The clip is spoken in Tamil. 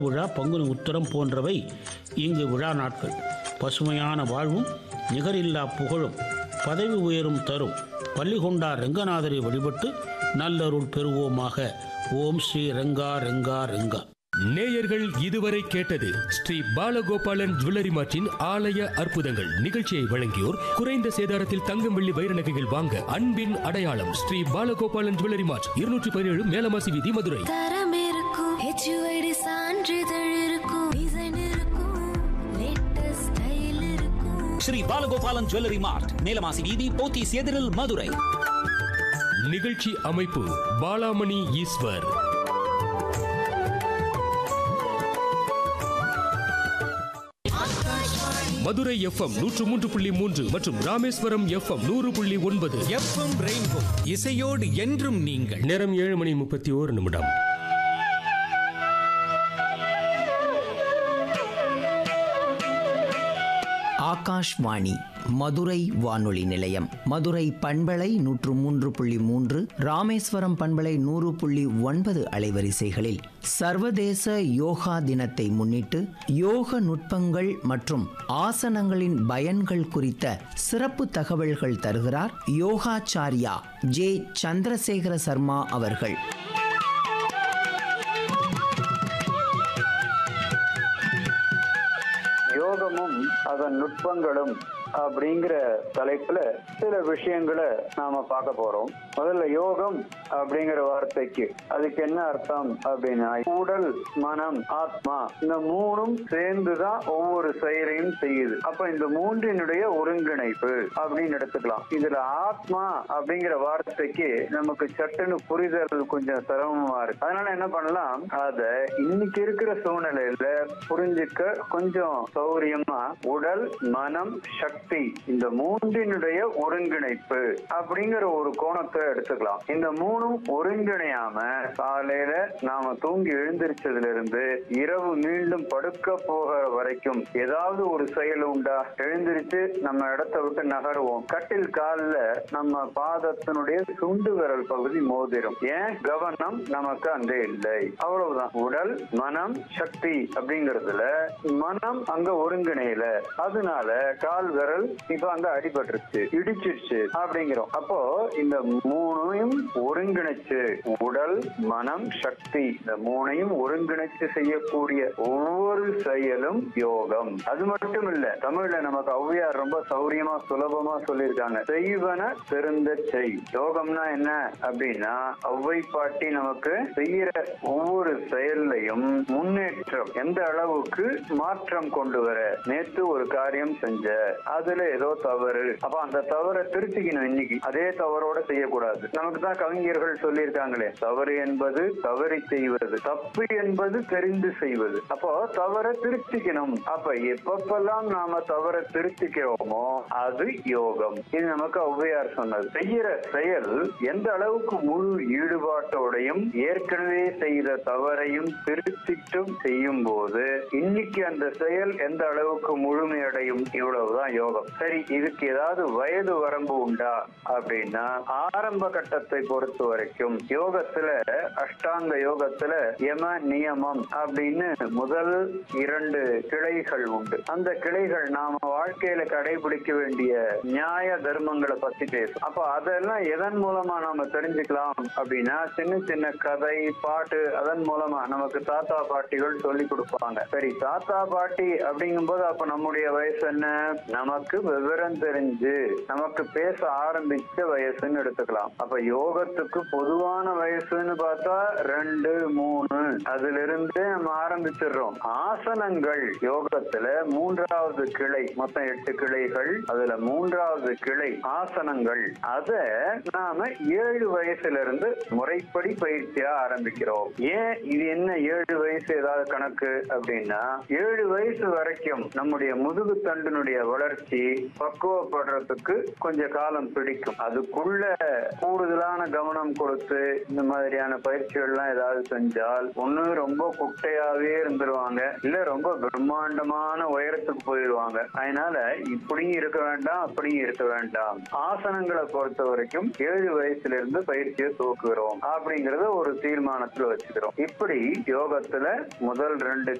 விழா பங்குனி உத்தரம் போன்றவை இங்கு விழா நாட்கள் பசுமையான வாழ்வும் நிகரில்லா புகழும் பதவி உயரும் தரும் பள்ளிகொண்டார் ரெங்கநாதரை வழிபட்டு நல்லருள் பெறுவோமாக ஓம் ஸ்ரீ ரெங்கா ரெங்கா ரெங்கா நேயர்கள் இதுவரை கேட்டது ஸ்ரீ பாலகோபாலன் ஜுவல்லரி மார்ட்டின் ஆலய அற்புதங்கள் நிகழ்ச்சியை வழங்கியோர் குறைந்த சேதாரத்தில் தங்கம் வெள்ளி வைர நகைகள் வாங்க அன்பின் அடையாளம் ஸ்ரீ பாலகோபாலன் ஜுவல்லரி மார்ட் இருநூற்றி பதினேழு மேலமாசி வீதி மதுரை தரம் இருக்கும் ஹெச்யூஐடி சான்றிதழ் இருக்கும் டிசைன் இருக்கும் லேட்டஸ்ட் ஸ்டைல் இருக்கும் ஸ்ரீ பாலகோபாலன் ஜுவல்லரி மார்ட் மேலமாசி வீதி போத்தீஸ் எதிரில் மதுரை நிகழ்ச்சி அமைப்பு பாலாமணி ஈஸ்வர் மதுரை எஃப்எம் நூற்று மூன்று புள்ளி மூன்று மற்றும் ராமேஸ்வரம் எஃப்எம் நூறு புள்ளி ஒன்பது எஃப்எம் ரெயின்போ இசையோடு என்றும் நீங்கள் நேரம் ஏழு மணி முப்பத்தி ஓரு நிமிடம் ஆகாஷ்வாணி மதுரை வானொலி நிலையம் மதுரை பண்பலை நூற்று மூன்று புள்ளி மூன்று ராமேஸ்வரம் பண்பலை நூறு புள்ளி ஒன்பது அலைவரிசைகளில் சர்வதேச யோகா தினத்தை முன்னிட்டு யோக நுட்பங்கள் மற்றும் ஆசனங்களின் பயன்கள் குறித்த சிறப்பு தகவல்கள் தருகிறார் யோகாச்சாரியா ஜே சந்திரசேகர சர்மா அவர்கள் யோகமும் அதன் நுட்பங்களும் அப்படிங்கிற தலைப்புல சில விஷயங்களை நாம பார்க்க போறோம் முதல்ல யோகம் அப்படிங்கிற வார்த்தைக்கு அதுக்கு என்ன அர்த்தம் அப்படின்னா உடல் மனம் ஆத்மா இந்த மூணும் சேர்ந்துதான் ஒவ்வொரு செயலையும் செய்யுது அப்ப இந்த மூன்றினுடைய ஒருங்கிணைப்பு அப்படின்னு எடுத்துக்கலாம் இதுல ஆத்மா அப்படிங்கிற வார்த்தைக்கு நமக்கு சட்டுன்னு புரிதல் கொஞ்சம் சிரமமா இருக்கு அதனால என்ன பண்ணலாம் அத இன்னைக்கு இருக்கிற சூழ்நிலையில புரிஞ்சுக்க கொஞ்சம் சௌரியமா உடல் மனம் சக்தி இந்த மூன்றினுடைய ஒருங்கிணைப்பு அப்படிங்கிற ஒரு கோணத்தை எடுத்துக்கலாம் இந்த மூணும் ஒருங்கிணையாம காலையில நாம தூங்கி எழுந்திரிச்சதுல இருந்து இரவு மீண்டும் படுக்க போகிற வரைக்கும் ஏதாவது ஒரு செயல் உண்டா எழுந்திருச்சு நம்ம இடத்த விட்டு நகருவோம் கட்டில் கால்ல நம்ம பாதத்தினுடைய சுண்டு விரல் பகுதி மோதிரும் ஏன் கவனம் நமக்கு அங்க இல்லை அவ்வளவுதான் உடல் மனம் சக்தி அப்படிங்கறதுல மனம் அங்க ஒருங்கிணையல அதனால கால் விரல் இப்ப அங்க அடிபட்டுருச்சு இடிச்சிருச்சு அப்படிங்கிறோம் அப்போ இந்த மூணையும் ஒருங்கிணைச்சு உடல் மனம் சக்தி இந்த மூணையும் ஒருங்கிணைச்சு செய்யக்கூடிய ஒவ்வொரு செயலும் யோகம் அது மட்டும் இல்ல தமிழ்ல நமக்கு ஔவையார் ரொம்ப சௌரியமா சுலபமா சொல்லியிருக்காங்க செய்வன திருந்த செய் யோகம்னா என்ன அப்படின்னா ஔவை பாட்டி நமக்கு செய்யற ஒவ்வொரு செயல்லையும் முன்னேற்றம் எந்த அளவுக்கு மாற்றம் கொண்டு வர நேத்து ஒரு காரியம் செஞ்ச அதுல ஏதோ தவறு அப்ப அந்த தவறை திருத்திக்கணும் இன்னைக்கு அதே தவறோட செய்யக்கூடாது நமக்கு தான் கவிஞர்கள் சொல்லியிருக்காங்களே தவறு என்பது தவறி செய்வது தப்பு என்பது தெரிந்து செய்வது அப்போ தவறை திருத்திக்கணும் அப்ப எப்பப்பெல்லாம் நாம தவறை திருத்திக்கிறோமோ அது யோகம் இது நமக்கு ஔவையார் சொன்னது செய்யற செயல் எந்த அளவுக்கு முழு ஈடுபாட்டோடையும் ஏற்கனவே செய்த தவறையும் திருத்திட்டும் செய்யும் போது இன்னைக்கு அந்த செயல் எந்த அளவுக்கு முழுமையடையும் இவ்வளவுதான் யோகம் சரி இதுக்கு ஏதாவது வயது வரம்பு உண்டா அப்படின்னா ஆரம்ப கட்டத்தை பொறுத்த வரைக்கும் யோகத்துல அஷ்டாங்க யோகத்துல யம நியமம் அப்படின்னு முதல் இரண்டு கிளைகள் உண்டு அந்த கிளைகள் நாம வாழ்க்கையில கடைபிடிக்க வேண்டிய நியாய தர்மங்களை பத்தி பேசும் அப்ப அதெல்லாம் எதன் மூலமா நாம தெரிஞ்சுக்கலாம் அப்படின்னா சின்ன சின்ன கதை பாட்டு அதன் மூலமா நமக்கு தாத்தா பாட்டிகள் சொல்லி கொடுப்பாங்க சரி தாத்தா பாட்டி அப்படிங்கும்போது அப்ப நம்முடைய வயசு என்ன நமக்கு விவரம் தெரிஞ்சு நமக்கு பேச ஆரம்பிச்ச வயசுன்னு எடுத்துக்கலாம் அப்ப யோகத்துக்கு பொதுவான வயசுன்னு பார்த்தா ரெண்டு மூணு அதுல இருந்து நம்ம ஆரம்பிச்சிடுறோம் ஆசனங்கள் யோகத்துல மூன்றாவது கிளை மொத்தம் எட்டு கிளைகள் அதுல மூன்றாவது கிளை ஆசனங்கள் அத நாம ஏழு வயசுல இருந்து முறைப்படி பயிற்சியா ஆரம்பிக்கிறோம் ஏன் இது என்ன ஏழு வயசு ஏதாவது கணக்கு அப்படின்னா ஏழு வயசு வரைக்கும் நம்முடைய முதுகு தண்டினுடைய வளர்ச்சி பக்குவப்படுறதுக்கு கொஞ்ச காலம் பிடிக்கும் அதுக்குள்ள கூடுதலான கவனம் கொடுத்து இந்த மாதிரியான பயிற்சிகள்லாம் ஏதாவது செஞ்சால் ஒண்ணு ரொம்ப குட்டையாவே இருந்துருவாங்க இல்ல ரொம்ப பிரம்மாண்டமான உயரத்துக்கு போயிடுவாங்க அதனால இப்படியும் இருக்க வேண்டாம் அப்படியும் இருக்க வேண்டாம் ஆசனங்களை பொறுத்த வரைக்கும் ஏழு வயசுல இருந்து பயிற்சியை துவக்குகிறோம் அப்படிங்கறத ஒரு தீர்மானத்துல வச்சுக்கிறோம் இப்படி யோகத்துல முதல் ரெண்டு